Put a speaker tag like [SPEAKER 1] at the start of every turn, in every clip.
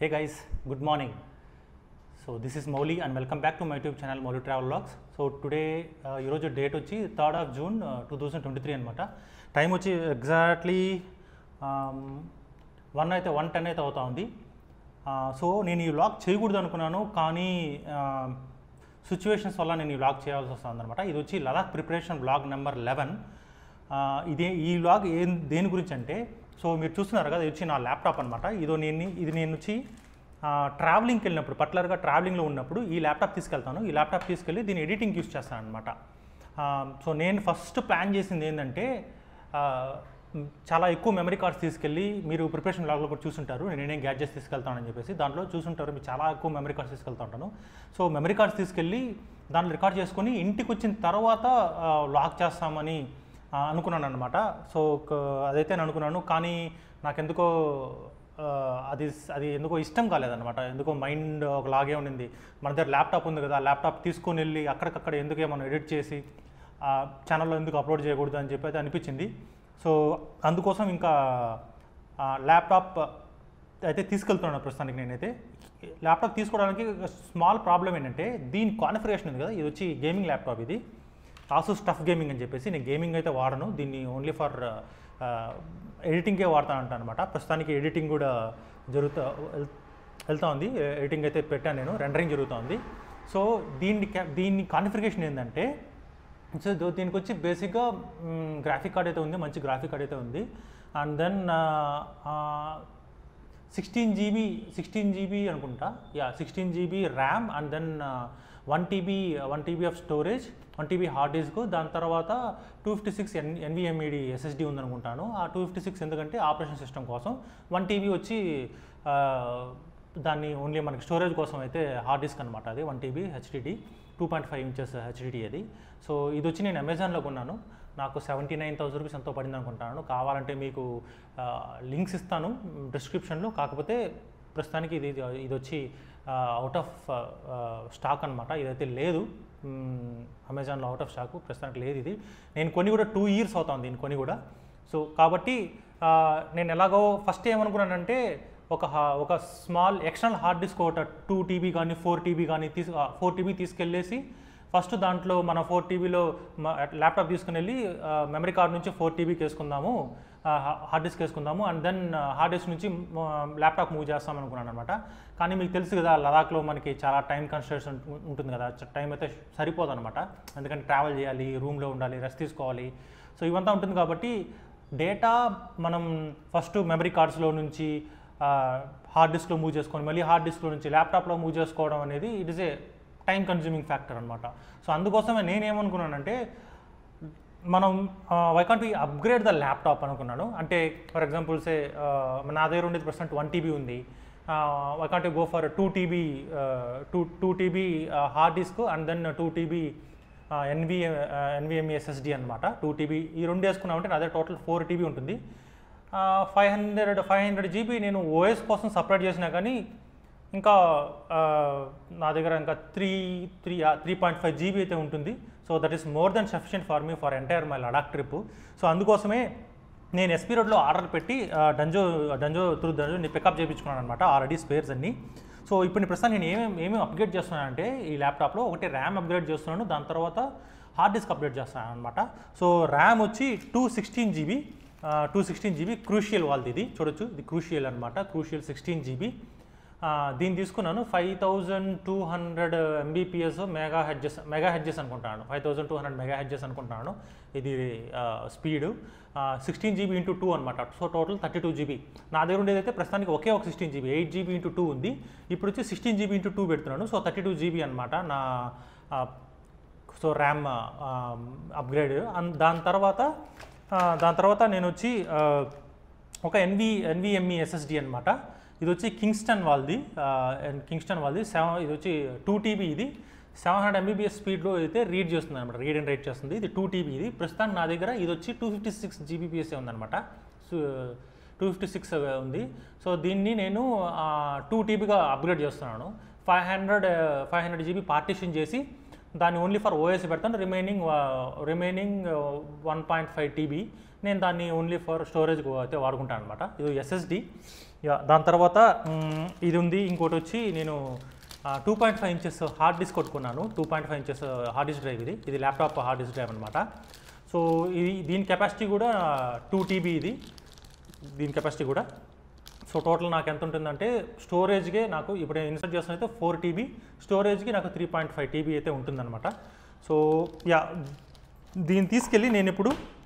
[SPEAKER 1] Hey guys, good morning. So this is Mౌలి and welcome back to my YouTube channel Mౌలి Travel Vlogs. So today ఈరోజు date వచ్చి third of June two thousand twenty three అనమాట time వచ్చి exactly one అయితే one ten అయితే అవుతా ఉంది సో నేను ఈ వ్లాగ్ చేయకూడదు అనుకున్నాను కానీ సిచ్యువేషన్స్ వల్ల నేను ఈ వ్లాగ్ చేయాల్సి వస్తుంది అనమాట ఇది వచ్చి Ladakh preparation vlog number eleven ఇదే ఈ వ్లాగ్ ఏం దేని గురించి అంటే సో మీరు చూస్తున్నారు కదా ఇది వచ్చి నా ల్యాప్టాప్ అనమాట ఇదో నేను ఇది నేను వచ్చి ట్రావెలింగ్కి వెళ్ళినప్పుడు పర్టికులర్గా ట్రావెలింగ్లో ఉన్నప్పుడు ఈ ల్యాప్టాప్ తీసుకెళ్తాను ఈ ల్యాప్టాప్ తీసుకెళ్ళి దీన్ని ఎడిటింగ్ యూస్ చేస్తాను అనమాట సో నేను ఫస్ట్ ప్లాన్ చేసింది ఏంటంటే ఆ, మ్, చాలా ఎక్కువ మెమరీ కార్డ్స్ తీసుకెళ్ళి మీరు ప్రిపరేషన్ లాగ్లో కూడా చూసుంటారు నేనేం గ్యాడ్జెట్స్ తీసుకెళ్తానని చెప్పేసి దాంట్లో చూసుంటారు మీరు చాలా ఎక్కువ మెమరీ కార్డ్స్ తీసుకెళ్తా ఉంటాను సో మెమరీ కార్డ్స్ తీసుకెళ్ళి దాంట్లో రికార్డ్ చేసుకొని ఇంటికి వచ్చిన తర్వాత లాక్ చేస్తామని ఆ, అనుకున్నాను అనమాట సో ఒక- అదైతే నేను అనుకున్నాను కానీ నాకెందుకో ఆ, అది అది ఎందుకో ఇష్టం కాలేదన్నమాట ఎందుకో మైండ్ ఒక లాగే ఉండింది మన దగ్గర ల్యాప్టాప్ ఉంది కదా ల్యాప్టాప్ తీసుకొని వెళ్ళి అక్కడికక్కడ ఎందుకే మనం ఎడిట్ చేసి ఆ ఛానల్లో ఎందుకు అప్లోడ్ చేయకూడదు అని చెప్పి అయితే అనిపించింది సో అందుకోసం ఇంకా ఆ, ల్యాప్టాప్ అయితే తీసుకెళ్తున్నాను ప్రస్తుతానికి నేనైతే ల్యాప్టాప్ తీసుకోవడానికి స్మాల్ ప్రాబ్లం ఏంటంటే దీని కాన్ఫిగరేషన్ ఉంది కదా ఇది వచ్చి గేమింగ్ ల్యాప్టాప్ ఇది ఆసూస్ టఫ్ గేమింగ్ అని చెప్పేసి నేను గేమింగ్ అయితే వాడను దీన్ని ఓన్లీ ఫర్ ఎడిటింగ్కే వాడతాను అంట అనమాట ప్రస్తుతానికి ఎడిటింగ్ కూడా జరుగుతా వెల్- వెళ్తా ఉంది ఎడిటింగ్ అయితే పెట్టాను నేను రెండరింగ్ జరుగుతూ ఉంది సో దీన్ని క్యా- దీన్ని కాన్ఫిగరేషన్ ఏంటంటే సో దో- దీనికి వచ్చి బేసిక్గా గ్రాఫిక్ కార్డ్ అయితే ఉంది మంచి గ్రాఫిక్ కార్డ్ అయితే ఉంది and then sixteen GB sixteen GB అనుకుంటా yeah sixteen GB RAM and then one TB one TB of storage one TB hard disk దాని తర్వాత టూ ఫిఫ్టీ సిక్స్ ఎన్ ఎన్విఎంఈడి ఎస్ఎస్డి ఉందనుకుంటాను ఆ టూ ఫిఫ్టీ సిక్స్ ఎందుకంటే operation system కోసం one TB వచ్చి ఆ, దాన్ని ఓన్లీ మనకి స్టోరేజ్ కోసం అయితే హార్డ్ డిస్క్ అనమాట అది one TB HDD two point five inches HDD అది సో ఇది వచ్చి నేను అమెజాన్లో కొన్నాను నాకు సెవెంటీ నైన్ థౌసండ్ రూపీస్ ఎంతో పడింది అనుకుంటాను కావాలంటే మీకు లింక్స్ ఇస్తాను డిస్క్రిప్షన్లో కాకపోతే ప్రస్తుతానికి ఇది ఇది వచ్చి అవుట్ ఆఫ్ స్టాక్ అనమాట ఇదైతే లేదు అమెజాన్లో అవుట్ ఆఫ్ స్టాక్ ప్రస్తుతానికి లేదు ఇది నేను కొన్ని కూడా టూ ఇయర్స్ అవుతాను దీన్ని కొన్ని కూడా సో కాబట్టి ఆ, నేను ఎలాగో ఫస్ట్ ఏమనుకున్నానంటే ఒక హా- ఒక స్మాల్ ఎక్స్టర్నల్ హార్డ్ డిస్క్ ఒక టూ టీబీ కానీ ఫోర్ టీబీ కానీ తీసు ఫోర్ టీబీ తీసుకెళ్ళేసి ఫస్ట్ దాంట్లో మన ఫోర్ టీబీలో ల్యాప్టాప్ తీసుకుని వెళ్ళి మెమరీ కార్డ్ నుంచి ఫోర్ టీబీకి వేసుకుందాము హార్డ్ డిస్క్ వేసుకుందాము అండ్ దెన్ హార్డ్ డిస్క్ నుంచి ల్యాప్టాప్ మూవ్ చేస్తాం అనుకున్నాను అనమాట కానీ మీకు తెలుసు కదా లదాఖ్లో మనకి చాలా టైం కన్స్ట్రక్షన్ ఉంటుంది కదా టైం అయితే సరిపోదు అనమాట ఎందుకంటే ట్రావెల్ చేయాలి రూమ్లో ఉండాలి రెస్ట్ తీసుకోవాలి సో ఇవంతా ఉంటుంది కాబట్టి డేటా మనం ఫస్ట్ మెమరీ కార్డ్స్లో నుంచి హార్డ్ డిస్క్లో మూవ్ చేసుకొని మళ్ళీ హార్డ్ డిస్క్లో నుంచి ల్యాప్టాప్లో మూవ్ చేసుకోవడం అనేది it is a time consuming factor అనమాట సో అందుకోసమే నేనేమనుకున్నానంటే మనం why can't we upgrade the laptop అనుకున్నాను అంటే ఫర్ ఎగ్జాంపుల్ సే నా దగ్గర ఉండేది ప్రస్తుతం వన్ టీబీ ఉంది why can't go for two TB two two TB hard disk and then two TB NV NVMe SSD అనమాట టూ టీబీ ఈ రెండు వేసుకున్నామంటే నా దగ్గర టోటల్ ఫోర్ టీబీ ఉంటుంది five hundred five hundred GB నేను ఓఎస్ కోసం సపరేట్ చేసినా కానీ ఇంకా ఆ, నా దగ్గర ఇంకా three three three point five GB అయితే ఉంటుంది so that is more then sufficient for me for entire my Ladakh trip so అందుకోసమే నేను ఎస్పీ రోడ్లో ఆర్డర్ పెట్టి ఆ, డంజో డంజో త్రూ డంజో నేను పికప్ చేయించుకున్నాను అనమాట ఆల్రెడీ స్పేర్స్ అన్ని సో ఇప్పుడు నేను ప్రస్తుతం నేను ఏమేమి ఏమేమి అప్గ్రేడ్ చేస్తున్నానంటే ఈ ల్యాప్టాప్లో ఒకటి ర్యామ్ అప్గ్రేడ్ చేస్తున్నాను దాని తర్వాత హార్డ్ డిస్క్ అప్గ్రేడ్ చేస్తాను అనమాట సో ర్యామ్ వచ్చి two sixteen GB two sixteen GB crucial వాళ్ళది ఇది చూడొచ్చు ఇది క్రూషియల్ అనమాట క్రూషియల్ సిక్స్టీన్ జీబీ దీన్ని తీసుకున్నాను five thousand two hundred MBPS megahertz megahertz అనుకుంటాను five thousand two hundred megahertz అనుకుంటాను ఇది speed sixteen GB into two అనమాట so total thirty two GB నా దగ్గర ఉండేది అయితే ప్రస్తుతానికి ఒకే ఒక sixteen GB eight GB into two ఉంది ఇప్పుడు వచ్చి సిక్స్టీన్ జీబీ ఇంటూ టూ పెడుతున్నాను సో థర్టీ టూ జీబీ అనమాట నా ఆ, సో ర్యామ్ అప్గ్రేడ్ అన్- దాని తర్వాత ఆ, దాని తర్వాత నేను వచ్చి ఆ, ఒక ఎన్వి ఎన్విఎంఈ ఎస్ఎస్డి అనమాట ఇది వచ్చి కింగ్స్టన్ వాళ్ళది ఆ, and కింగ్స్టన్ వాళ్ళది సెవెన్ ఇది వచ్చి టూ టీబీ ఇది సెవెన్ హండ్రెడ్ ఎంబీబీఎస్ స్పీడ్లో అయితే రీడ్ చేస్తుంది అనమాట రీడ్ అండ్ రైట్ చేస్తుంది ఇది టూ టీబీ ఇది ప్రస్తుతానికి నా దగ్గర ఇది వచ్చి టూ ఫిఫ్టీ సిక్స్ జీబీపీఎస్ ఉందన్నమాట సో టూ ఫిఫ్టీ సిక్స్ ఉంది సో దీన్ని నేను టూ టీబీగా అప్గ్రేడ్ చేస్తున్నాను five hundred five hundred GB partition చేసి దాన్ని ఓన్లీ ఫర్ ఓఎస్ పెడతాను remaining remaining one point five TB నేను దాన్ని ఓన్లీ ఫర్ స్టోరేజ్ అయితే వాడుకుంటాను అనమాట ఇది ఎస్ఎస్డి దాని తర్వాత మ్, ఇది ఉంది ఇంకోటి వచ్చి నేను two point five inches hard disk కొట్టుకున్నాను two point five inches hard disk drive ఇది ఇది ల్యాప్టాప్ హార్డ్ డిస్క్ డ్రైవ్ అనమాట సో ఇది దీని కెపాసిటీ కూడా టూ టీబీ ఇది దీని కెపాసిటీ కూడా సో టోటల్ నాకు ఎంత ఉంటుందంటే స్టోరేజ్కే నాకు ఇప్పుడు నేను ఇన్సర్ట్ చేస్తున్న అయితే ఫోర్ టీబీ స్టోరేజ్కి నాకు త్రీ పాయింట్ ఫైవ్ టీబీ అయితే ఉంటుందన్నమాట సో యా దీన్ని తీసుకెళ్ళి నేను ఇప్పుడు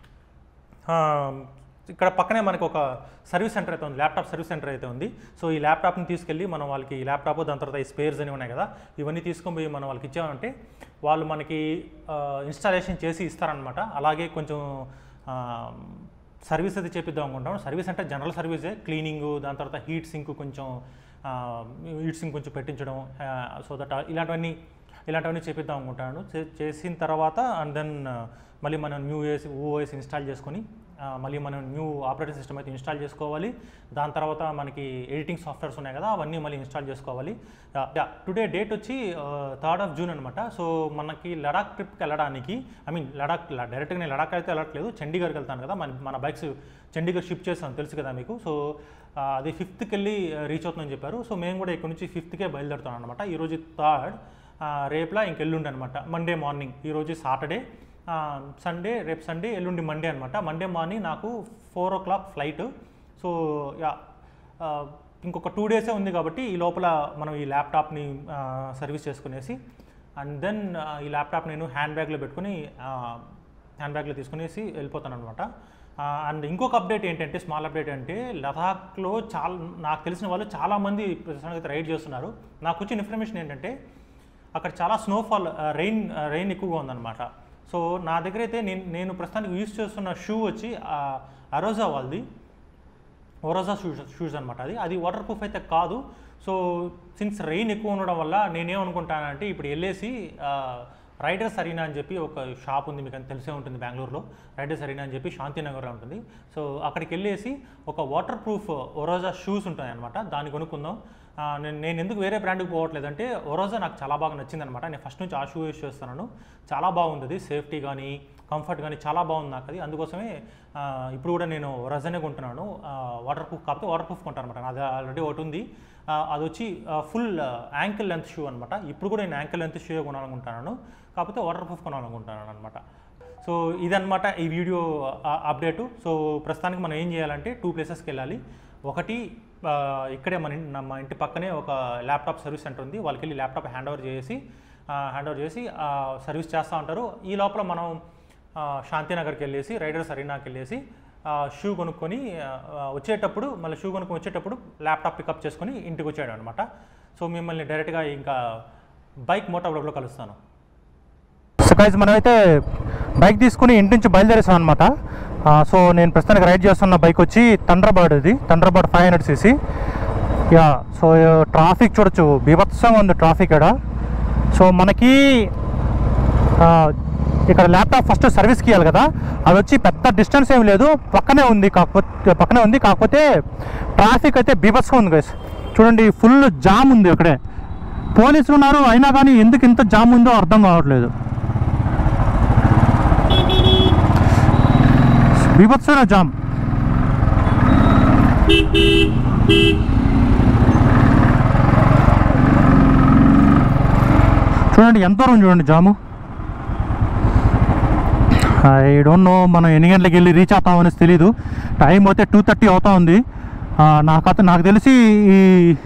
[SPEAKER 1] ఆ, ఇక్కడ పక్కనే మనకు ఒక సర్వీస్ సెంటర్ అయితే ఉంది ల్యాప్టాప్ సర్వీస్ సెంటర్ అయితే ఉంది సో ఈ ల్యాప్టాప్ని తీసుకెళ్ళి మనం వాళ్ళకి ఈ ల్యాప్టాప్ దాని తర్వాత ఈ స్పేర్స్ అని ఉన్నాయి కదా ఇవన్నీ తీసుకొని పోయి మనం వాళ్ళకి ఇచ్చామంటే వాళ్ళు మనకి ఇన్స్టాలేషన్ చేసి ఇస్తారనమాట అలాగే కొంచెం ఆ, సర్వీస్ అయితే చేపిద్దాం అనుకుంటాం సర్వీస్ అంటే జనరల్ సర్వీసే క్లీనింగ్ దాని తర్వాత హీట్ సింక్ కొంచెం హీట్ సింక్ కొంచెం పెట్టించడం సో దట్ ఇలాంటివన్నీ ఇలాంటివన్నీ చేపిద్దాం అనుకుంటాను చే- చేసిన తర్వాత అండ్ దెన్ మళ్ళీ మనం న్యూ ఏస్ ఓఎస్ ఇన్స్టాల్ చేసుకొని ఆ, మళ్ళీ మనం న్యూ ఆపరేటింగ్ సిస్టమ్ అయితే ఇన్స్టాల్ చేసుకోవాలి దాని తర్వాత మనకి ఎడిటింగ్ సాఫ్ట్వేర్స్ ఉన్నాయి కదా అవన్నీ మళ్ళీ ఇన్స్టాల్ చేసుకోవాలి టుడే డేట్ వచ్చి థర్డ్ ఆఫ్ జూన్ అనమాట సో మనకి లడాక్ ట్రిప్కి వెళ్ళడానికి ఐ మీన్ లడాక్ డైరెక్ట్గా నేను లడాక్ అయితే వెళ్ళట్లేదు చండీగఢ్కి వెళ్తాను కదా మన మన బైక్స్ చండీగఢ్ షిఫ్ట్ చేస్తాను తెలుసు కదా మీకు సో ఆ, అది ఫిఫ్త్కి వెళ్ళి రీచ్ అవుతుందని చెప్పారు సో మేము కూడా ఇక్కడ నుంచి ఫిఫ్త్కే బయలుదేరుతాం అనమాట ఈరోజు థర్డ్ రేపులా ఇంకెల్లుండి అనమాట మండే మార్నింగ్ ఈరోజు సాటర్డే సండే రేపు సండే ఎల్లుండి మండే అనమాట మండే మార్నింగ్ నాకు four o'clock flight so yeah ఆ, ఇంకొక టూ డేసే ఉంది కాబట్టి ఈ లోపల మనం ఈ ల్యాప్టాప్ని సర్వీస్ చేసుకునేసి అండ్ దెన్ ఈ ల్యాప్టాప్ నేను హ్యాండ్ బ్యాగ్లో పెట్టుకుని హ్యాండ్ బ్యాగ్లో తీసుకునేసి వెళ్ళిపోతాను అనమాట అండ్ ఇంకొక అప్డేట్ ఏంటంటే స్మాల్ అప్డేట్ అంటే లదాఖ్లో చాలా నాకు తెలిసిన వాళ్ళు చాలామంది ప్రస్తుతానికి అయితే రైడ్ చేస్తున్నారు నాకు వచ్చిన ఇన్ఫర్మేషన్ ఏంటంటే అక్కడ చాలా స్నోఫాల్ రెయిన్ రెయిన్ ఎక్కువగా ఉందన్నమాట సో నా దగ్గర అయితే నేను నేను ప్రస్తుతానికి యూస్ చేస్తున్న షూ వచ్చి అరోజా వాళ్ళది ఒరోజా షూస్ షూస్ అనమాట అది అది వాటర్ ప్రూఫ్ అయితే కాదు సో సిన్స్ రెయిన్ ఎక్కువ ఉండడం వల్ల నేనేమనుకుంటానంటే ఇప్పుడు వెళ్ళేసి రైడర్స్ అరీనా అని చెప్పి ఒక షాప్ ఉంది మీకు అని తెలిసే ఉంటుంది బెంగళూరులో రైడర్స్ అరీనా అని చెప్పి శాంతినగర్లో ఉంటుంది సో అక్కడికి వెళ్ళేసి ఒక వాటర్ ప్రూఫ్ ఒరోజా షూస్ ఉంటాయి అనమాట దాన్ని కొనుక్కుందాం ఆ, నేను నేను ఎందుకు వేరే బ్రాండ్కి పోవట్లేదు అంటే ఒరోజా నాకు చాలా బాగా నచ్చింది అనమాట నేను ఫస్ట్ నుంచి ఆ షూ యూస్ చేస్తున్నాను చాలా బాగుంది సేఫ్టీ కానీ కంఫర్ట్ కానీ చాలా బాగుంది నాకు అది అందుకోసమే ఆ, ఇప్పుడు కూడా నేను ఒరోజానే కొంటున్నాను వాటర్ ప్రూఫ్ కాకపోతే వాటర్ ప్రూఫ్ కొంటాను అనమాట అది ఆల్రెడీ ఒకటి ఉంది ఆ, అది వచ్చి ఫుల్ యాంకిల్ లెంత్ షూ అనమాట ఇప్పుడు కూడా నేను యాంకిల్ లెంత్ షూ కొనాలనుకుంటున్నాను కాకపోతే వాటర్ ప్రూఫ్ కొనాలనుకుంటున్నాను అనమాట సో ఇదన్నమాట ఈ వీడియో అప్డేటు సో ప్రస్తుతానికి మనం ఏం చేయాలంటే టూ ప్లేసెస్కి వెళ్ళాలి ఒకటి ఆ, ఇక్కడే మన ఇన్- మా ఇంటి పక్కనే ఒక ల్యాప్టాప్ సర్వీస్ సెంటర్ ఉంది వాళ్ళకి వెళ్ళి ల్యాప్టాప్ హ్యాండ్ ఓవర్ చేసి హ్యాండ్ ఓవర్ చేసి ఆ, సర్వీస్ చేస్తూ ఉంటారు ఈ లోపల మనం ఆ, శాంతినగర్కి వెళ్ళేసి రైడర్స్ అరీనాకి వెళ్ళేసి ఆ, షూ కొనుక్కొని ఆ, వచ్చేటప్పుడు మళ్ళీ షూ కొనుక్కొని వచ్చేటప్పుడు ల్యాప్టాప్ పికప్ చేసుకొని ఇంటికి వచ్చాడు అనమాట సో మిమ్మల్ని డైరెక్ట్గా ఇంకా బైక్ మోటార్ బ్లాగ్లో కలుస్తాను
[SPEAKER 2] సో గైజ్ మనమైతే బైక్ తీసుకుని ఇంటి నుంచి బయలుదేరేసాం అనమాట సో నేను ప్రస్తుతానికి రైడ్ చేస్తున్న బైక్ వచ్చి తండ్రబర్డ్ ఇది Thunderbird five hundred CC yeah so traffic చూడొచ్చు బీభత్సంగా ఉంది ట్రాఫిక్ ఇక్కడ సో మనకి ఆ, ఇక్కడ ల్యాప్టాప్ ఫస్ట్ సర్వీస్కి ఇవ్వాలి కదా అది వచ్చి పెద్ద డిస్టెన్స్ ఏం లేదు పక్కనే ఉంది కాకపోతే పక్కనే ఉంది కాకపోతే ట్రాఫిక్ అయితే బీభత్సంగా ఉంది గైస్ చూడండి ఫుల్ జామ్ ఉంది ఇక్కడే పోలీసులు ఉన్నారు అయినా కానీ ఎందుకు ఇంత జామ్ ఉందో అర్థం కావట్లేదు బీభత్సమైన జామ్ చూడండి ఎంత దూరం చూడండి జాము ఐ డోంట్ నో మనం ఎన్ని గంటలకు వెళ్ళి రీచ్ అవుతామనేసి తెలీదు టైం అయితే టూ థర్టీ అవుతా ఉంది ఆ, నాకు అత- నాకు తెలిసి ఈ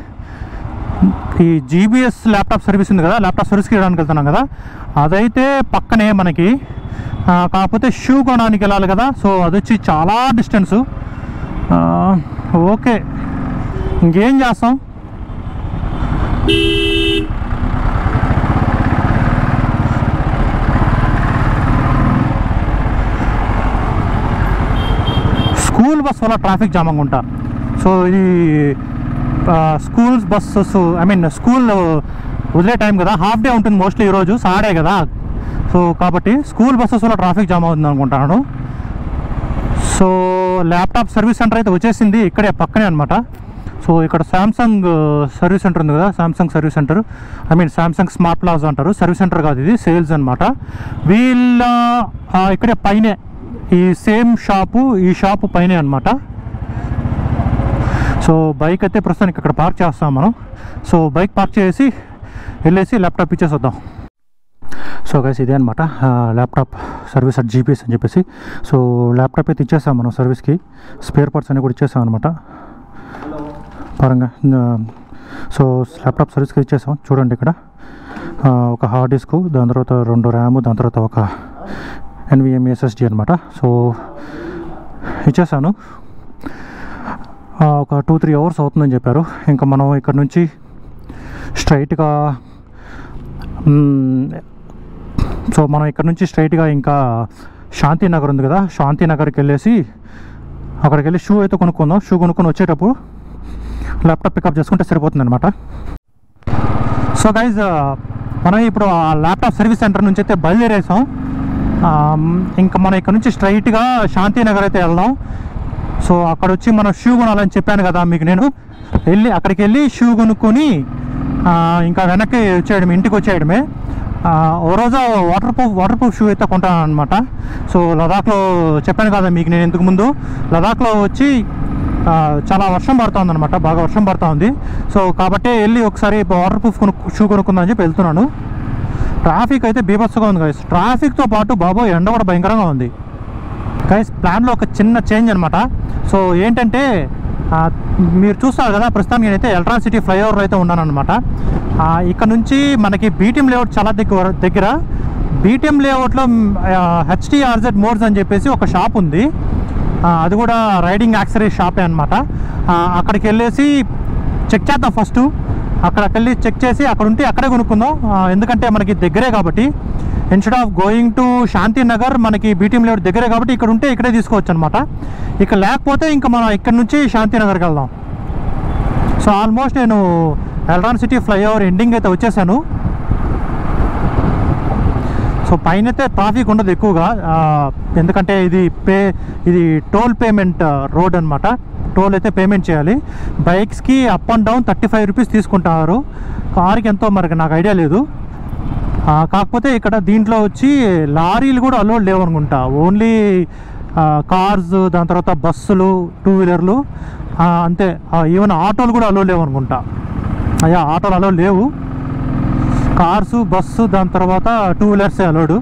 [SPEAKER 2] ఈ జీబీఎస్ ల్యాప్టాప్ సర్వీస్ ఉంది కదా ల్యాప్టాప్ సర్వీస్కి వెళ్ళడానికి వెళ్తున్నాం కదా అదైతే పక్కనే మనకి ఆ, కాకపోతే షూ కొనడానికి వెళ్ళాలి కదా సో అది వచ్చి చాలా డిస్టెన్సు ఓకే ఇంకేం చేస్తాం స్కూల్ బస్ వల్ల ట్రాఫిక్ జామ్ అనుకుంటా సో ఇది schools buses I mean school వదిలే టైం కదా హాఫ్ డే ఉంటుంది మోస్ట్లీ ఈరోజు సాడే కదా సో కాబట్టి స్కూల్ బస్సెస్ వల్ల ట్రాఫిక్ జామ్ అవుతుంది అనుకుంటాను సో ల్యాప్టాప్ సర్వీస్ సెంటర్ అయితే వచ్చేసింది ఇక్కడే పక్కనే అనమాట సో ఇక్కడ శాంసంగ్ సర్వీస్ సెంటర్ ఉంది కదా Samsung service centre I mean Samsung smart plaza అంటారు సర్వీస్ సెంటర్ కాదు ఇది సేల్స్ అనమాట వీళ్ళ ఆ, ఇక్కడే పైనే ఈ సేమ్ షాపు ఈ షాపు పైనే అనమాట సో బైక్ అయితే ప్రస్తుతానికి ఇక్కడ పార్క్ చేస్తాం మనం సో బైక్ పార్క్ చేసి వెళ్ళేసి ల్యాప్టాప్ ఇచ్చేసి వద్దాం సో గైస్ ఇదే అనమాట ల్యాప్టాప్ సర్వీస్ అట్ జీపీఎస్ అని చెప్పేసి సో ల్యాప్టాప్ అయితే ఇచ్చేసాం మనం సర్వీస్కి స్పేర్ పార్ట్స్ అన్ని కూడా ఇచ్చేసాం అనమాట పరంగా ఆ, సో ల్యాప్టాప్ సర్వీస్కి ఇచ్చేసాం చూడండి ఇక్కడ ఆ, ఒక హార్డ్ డిస్క్ దాని తర్వాత రెండు ర్యామ్ దాని తర్వాత ఒక ఎన్విఎం ఎస్ఎస్డి అనమాట సో ఇచ్చేసాను ఆ, ఒక టూ త్రీ అవర్స్ అవుతుందని చెప్పారు ఇంకా మనం ఇక్కడ నుంచి స్ట్రైట్గా సో మనం ఇక్కడ నుంచి స్ట్రైట్గా ఇంకా శాంతినగర్ ఉంది కదా శాంతినగర్కి వెళ్ళేసి అక్కడికి వెళ్ళి షూ అయితే కొనుక్కుందాం షూ కొనుక్కొని వచ్చేటప్పుడు ల్యాప్టాప్ పికప్ చేసుకుంటే సరిపోతుంది అనమాట సో గైజ్ మనం ఇప్పుడు ఆ ల్యాప్టాప్ సర్వీస్ సెంటర్ నుంచి అయితే బయలుదేరేసాం ఆమ్, ఇంకా మనం ఇక్కడ నుంచి స్ట్రైట్గా శాంతినగర్ అయితే వెళ్దాం సో అక్కడ వచ్చి మనం షూ కొనాలని చెప్పాను కదా మీకు నేను వెళ్ళి అక్కడికి వెళ్ళి షూ కొనుక్కొని ఆ, ఇంకా వెనక్కి వచ్చేయడమే ఇంటికి వచ్చేయడమే ఆ, ఓ రోజు waterproof waterproof shoe అయితే కొంటాను అనమాట సో లదాఖ్లో చెప్పాను కదా మీకు నేను ఇంతకు ముందు లదాఖ్లో వచ్చి ఆ, చాలా వర్షం పడుతుంది అనమాట బాగా వర్షం పడుతూ ఉంది సో కాబట్టి వెళ్ళి ఒకసారి వాటర్ ప్రూఫ్ కొను షూ కొనుక్కుందని చెప్పి వెళ్తున్నాను ట్రాఫిక్ అయితే బీభత్సగా ఉంది గైస్ ట్రాఫిక్తో పాటు బాబో ఎండ కూడా భయంకరంగా ఉంది గైస్ ప్లాన్లో ఒక చిన్న చేంజ్ అనమాట సో ఏంటంటే ఆ, మీరు చూస్తారు కదా ప్రస్తుతం నేనైతే ఎలక్ట్రాసిటీ ఫ్లైఓవర్ అయితే ఉన్నాను అనమాట ఇక్కడ నుంచి మనకి బీటీఎం లేఅవుట్ చాలా దగ్గర దగ్గర బీటీఎం లేఅవుట్లో హెచ్డిఆర్జెడ్ మోడ్స్ అని చెప్పేసి ఒక షాప్ ఉంది ఆ, అది కూడా రైడింగ్ యాక్సరీ షాపే అనమాట అక్కడికి వెళ్ళేసి చెక్ చేద్దాం ఫస్ట్ అక్కడికి వెళ్ళి చెక్ చేసి అక్కడ ఉంటే అక్కడే కొనుక్కుందాం ఆ, ఎందుకంటే మనకి దగ్గరే కాబట్టి instead of going to Shantinagar మనకి బీటీఎం లేఅవుట్ దగ్గరే కాబట్టి ఇక్కడ ఉంటే ఇక్కడే తీసుకోవచ్చు అనమాట ఇక్కడ లేకపోతే ఇంకా మనం ఇక్కడ నుంచి శాంతినగర్కి వెళ్దాం సో ఆల్మోస్ట్ నేను ఎల్రాన్ సిటీ ఫ్లైఓవర్ ఎండింగ్ అయితే వచ్చేసాను సో పైన అయితే ట్రాఫిక్ ఉండదు ఎక్కువగా ఆ, ఎందుకంటే ఇది పే ఇది టోల్ పేమెంట్ రోడ్ అనమాట టోల్ అయితే పేమెంట్ చేయాలి బైక్స్కి up and down thirty five rupees తీసుకుంటారు కార్కి ఎంతో మరి నాకు ఐడియా లేదు ఆ, కాకపోతే ఇక్కడ దీంట్లో వచ్చి లారీలు కూడా అలో లేవు అనుకుంటా ఓన్లీ కార్స్ దాని తర్వాత బస్సులు టూ వీలర్లు ఆ, అంతే ఈవెన్ ఆటోలు కూడా అలో లేవు అనుకుంటా అయ్యా ఆటోలు అలో లేవు కార్సు బస్సు దాని తర్వాత టూ వీలర్సే అలోడు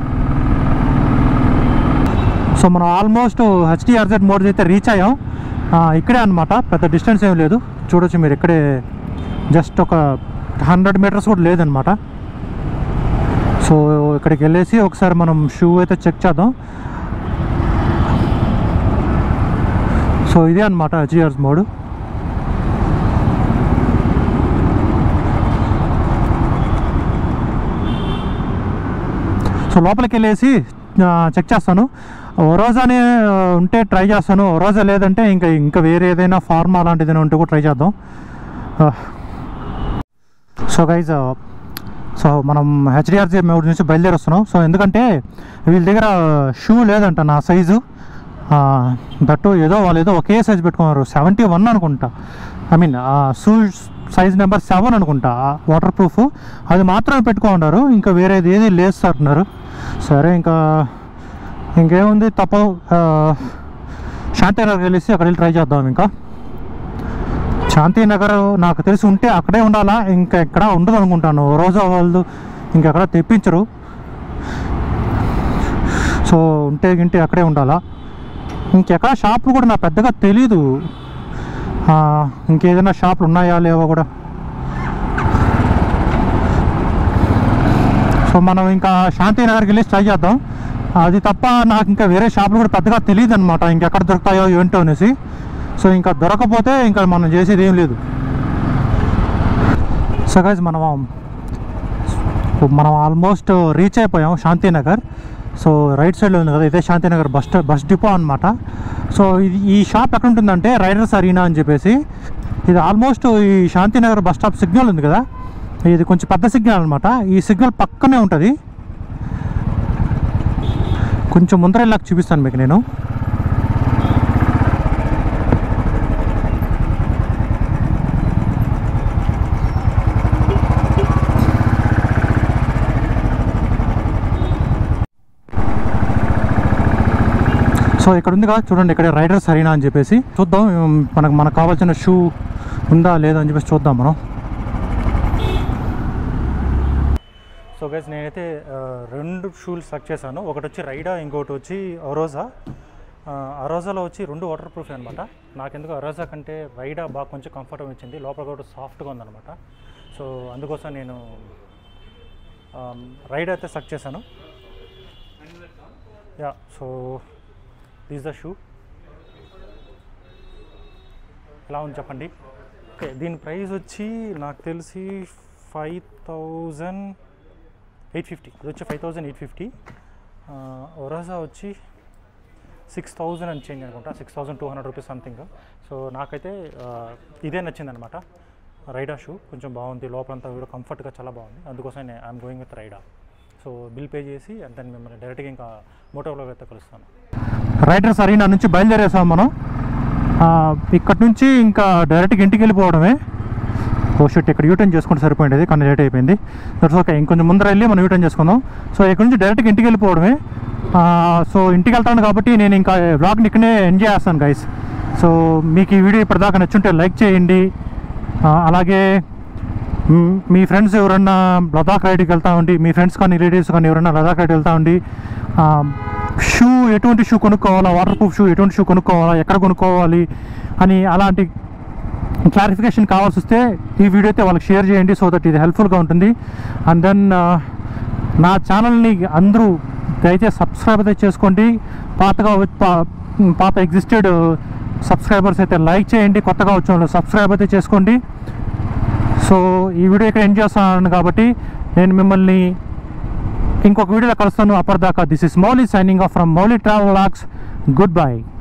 [SPEAKER 2] సో మనం ఆల్మోస్ట్ హెచ్డిఆర్జెడ్ మోడ్ అయితే రీచ్ అయ్యాం ఆ, ఇక్కడే అనమాట పెద్ద డిస్టెన్స్ ఏం లేదు చూడొచ్చు మీరు ఇక్కడే జస్ట్ ఒక హండ్రెడ్ మీటర్స్ కూడా లేదనమాట సో ఇక్కడికి వెళ్ళేసి ఒకసారి మనం షూ అయితే చెక్ చేద్దాం సో ఇదే అనమాట హెచ్డిఆర్స్ మోడ్ సో లోపలికి వెళ్ళేసి ఆ, చెక్ చేస్తాను ఓ రోజానే ఆ, ఉంటే ట్రై చేస్తాను ఓ రోజా లేదంటే ఇంకా ఇంకా వేరే ఏదైనా ఫార్మా లాంటిది ఏదైనా ఉంటే కూడా ట్రై చేద్దాం ఆ, సో గైజ్ సో మనం హెచ్డిఆర్జీ మోడ్ నుంచి బయలుదేరి వస్తున్నాం సో ఎందుకంటే వీళ్ళ దగ్గర షూ లేదంట నా సైజు దట్టు ఏదో వాళ్ళు ఏదో ఒకే సైజ్ పెట్టుకున్నారు సెవెంటీ వన్ అనుకుంటా I mean shoe size number seven అనుకుంటా వాటర్ ప్రూఫ్ అది మాత్రమే పెట్టుకున్నారు ఇంకా వేరేది ఏది లేదు సార్ అన్నారు సరే ఇంకా ఇంకేముంది తప్ప శాంతినగర్ వెళ్ళేసి అక్కడ వెళ్ళి ట్రై చేద్దాం ఇంకా శాంతినగర్ నాకు తెలిసి ఉంటే అక్కడే ఉండాలా ఇంకా ఎక్కడ ఉండదు అనుకుంటాను రోజా వాళ్ళు ఇంకెక్కడ తెప్పించరు సో ఉంటే గింటే అక్కడే ఉండాలా ఇంకెక్కడ షాపులు కూడా నాకు పెద్దగా తెలీదు ఆ, ఇంకేదైనా షాపులు ఉన్నాయా లేవో కూడా సో మనం ఇంకా శాంతినగర్కి వెళ్ళి ట్రై చేద్దాం అది తప్ప నాకు ఇంకా వేరే షాపులు కూడా పెద్దగా తెలియదు అనమాట ఇంకెక్కడ దొరుకుతాయో ఏంటో అనేసి సో ఇంకా దొరకపోతే ఇంకా మనం చేసేది ఏం లేదు సో గైజ్ మనం మనం ఆల్మోస్ట్ రీచ్ అయిపోయాం శాంతినగర్ సో రైట్ సైడ్లో ఉంది కదా ఇదే శాంతినగర్ బస్ స్టా- బస్ డిపో అనమాట సో ఇది ఈ షాప్ ఎక్కడ ఉంటుందంటే రైడర్స్ అరీనా అని చెప్పేసి ఇది ఆల్మోస్ట్ ఈ శాంతినగర్ బస్ స్టాప్ సిగ్నల్ ఉంది కదా ఇది కొంచెం పెద్ద సిగ్నల్ అనమాట ఈ సిగ్నల్ పక్కనే ఉంటుంది కొంచెం ముందరెళ్ళాక చూపిస్తాను మీకు నేను సో ఇక్కడ ఉందిగా చూడండి ఇక్కడ రైడర్ సరైనా అని చెప్పేసి చూద్దాం ఉమ్, మనకు మనకు కావాల్సిన షూ ఉందా లేదా అని చెప్పేసి చూద్దాం మనం సో గైస్ నేనైతే ఆ, రెండు షూలు సెలెక్ట్ చేశాను ఒకటి వచ్చి రైడా ఇంకోటి వచ్చి అరోజా ఆ, అరోజాలో వచ్చి రెండు వాటర్ ప్రూఫ్ అనమాట నాకెందుకు అరోజా కంటే రైడా బాగా కొంచెం కంఫర్టబుల్ ఇచ్చింది లోపల కూడా సాఫ్ట్గా ఉందన్నమాట సో అందుకోసం నేను రైడ్ అయితే సెలెక్ట్ చేశాను yeah so this the shoe ఎలా ఉంది చెప్పండి ఓకే దీని ప్రైస్ వచ్చి నాకు తెలిసి ఫైవ్ థౌజండ్ ఎయిట్ ఫిఫ్టీ ఇది వచ్చి ఫైవ్ థౌజండ్ ఎయిట్ ఫిఫ్టీ ఒరాజా వచ్చి సిక్స్ థౌజండ్ అని చేంజ్ అనుకుంటా six thousand two hundred rupees something so నాకైతే ఆ, ఇదే నచ్చిందనమాట రైడా షూ కొంచెం బాగుంది లోపలంతా కూడా కంఫర్ట్గా చాలా బాగుంది అందుకోసం నేను ఐఎమ్ గోయింగ్ విత్ రైడా సో బిల్ పే చేసి అండ్ దెన్ మిమ్మల్ని డైరెక్ట్గా ఇంకా మోటోలో అయితే కలుస్తాను రైడర్స్ అరీనా నుంచి బయలుదేరేసాం మనం ఆ, ఇక్కడ నుంచి ఇంకా డైరెక్ట్గా ఇంటికి వెళ్ళిపోవడమే ఓ షిట్ ఇక్కడ యూటర్న్ చేసుకుంటే సరిపోయింది కానీ లేట్ అయిపోయింది దట్స్ ఓకే ఇంకొంచెం ముందర వెళ్ళి మనం యూటర్న్ చేసుకుందాం సో ఇక్కడ నుంచి డైరెక్ట్గా ఇంటికి వెళ్ళిపోవడమే ఆ, సో ఇంటికి వెళ్తాను కాబట్టి నేను ఇంకా బ్లాగ్ని ఇక్కడే ఎంజాయ్ చేస్తాను గైస్ సో మీకు ఈ వీడియో ఇప్పటిదాకా నచ్చుంటే లైక్ చేయండి ఆ, అలాగే మ్, మీ ఫ్రెండ్స్ ఎవరన్నా లదాఖ్ రైడ్కి వెళ్తా ఉండి మీ ఫ్రెండ్స్ కానీ రిలేటివ్స్ కానీ ఎవరన్నా లదాఖ్ రైడ్ వెళ్తా ఉండి షూ ఎటువంటి షూ కొనుక్కోవాలా వాటర్ ప్రూఫ్ షూ ఎటువంటి షూ కొనుక్కోవాలా ఎక్కడ కొనుక్కోవాలి అని అలాంటి క్లారిఫికేషన్ కావాల్సి వస్తే ఈ వీడియో అయితే వాళ్ళకి షేర్ చేయండి సో దట్ ఇది హెల్ప్ఫుల్గా ఉంటుంది అండ్ దెన్ నా ఛానల్ని అందరూ దయచేసి సబ్స్క్రైబ్ అయితే చేసుకోండి పాతగా వ- పా- పాత ఎగ్జిస్టెడ్ సబ్స్క్రైబర్స్ అయితే లైక్ చేయండి కొత్తగా వచ్చిన వాళ్ళు సబ్స్క్రైబ్ అయితే చేసుకోండి సో ఈ వీడియో ఇక్కడ ఎండ్ చేస్తున్నాను కాబట్టి నేను మిమ్మల్ని ఇంకొక వీడియోలో కలుస్తాను అప్పటిదాకా this is Mouli signing off from Mouli travel logs good by